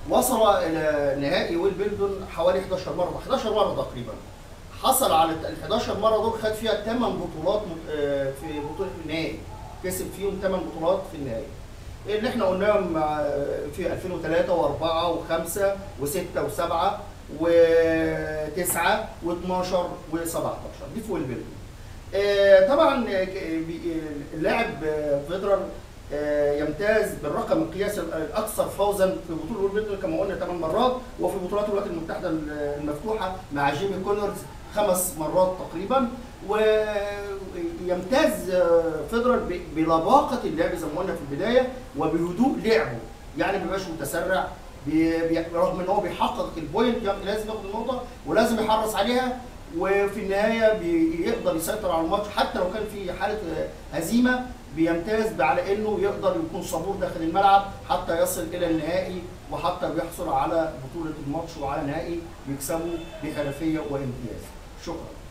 وصل الى نهائي ويلبلدون حوالي 11 مره 11 مره تقريبا حصل على ال 11 مره دول خد فيها 8 بطولات م- آه، في بطوله النهائي كسب فيهم 8 بطولات في النهائي اللي احنا قلناهم مع- في 2003 و4 و5 و6 و7 و9 و12 و17 دي في ويلبلدون آه، طبعا آه، ك- بي- اللاعب آه، فيدرر آه، يمتاز بالرقم القياسي الاكثر فوزا في بطوله ويلبلدون كما قلنا 8 مرات وفي بطولات الولايات المتحده المفتوحه مع جيمي كونرز خمس مرات تقريبا ويمتاز آه، فيدرر ب- بلباقه اللعب زي ما قلنا في البدايه وبهدوء لعبه يعني ما بيبقاش متسرع بي- بي- رغم ان هو بيحقق البوينت ياخد- لازم ياخد النقطه ولازم يحرص عليها وفي النهايه بيقدر يسيطر على الماتش حتى لو كان في حاله آه، هزيمه بيمتاز على انه يقدر يكون صبور داخل الملعب حتى يصل الى النهائي وحتى بيحصل على بطوله الماتش وعلى نهائي يكسبه بحرفيه وامتياز شكرا